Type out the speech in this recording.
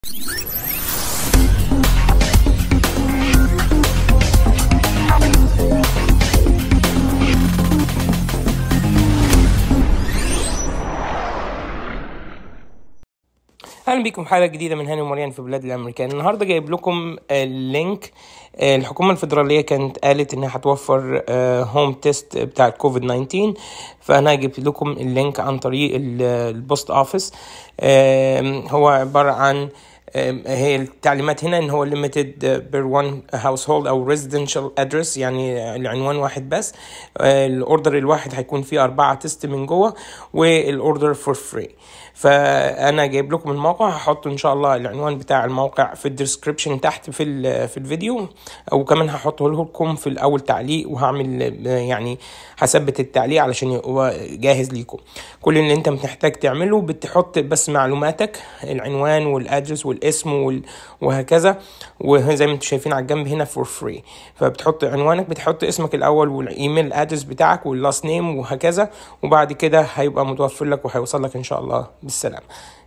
اهلا بيكم في حلقه جديده من هاني ومريان في بلاد الامريكان النهارده جايب لكم اللينك الحكومه الفيدراليه كانت قالت انها هتوفر هوم تيست بتاع الكوفيد 19 فانا جبت لكم اللينك عن طريق البوست اوفيس هو عباره عن هي التعليمات هنا ان هو limited بير وان household او residential address يعني العنوان واحد بس الاوردر الواحد هيكون فيه اربعة تيست من جوه والاوردر فور فري فانا جايب لكم الموقع هحط ان شاء الله العنوان بتاع الموقع في الديسكريبشن تحت في في الفيديو او كمان هحطه لكم في الاول تعليق وهعمل يعني هثبت التعليق علشان يبقى جاهز ليكم كل اللي انت محتاج تعمله بتحط بس معلوماتك العنوان والادرس والاسم وهكذا وزي ما انتم شايفين على الجنب هنا فور فري فبتحط عنوانك بتحط اسمك الاول والايميل الادرس بتاعك واللاست نيم وهكذا وبعد كده هيبقى متوفر لك وهيوصل لك ان شاء الله بالسلامه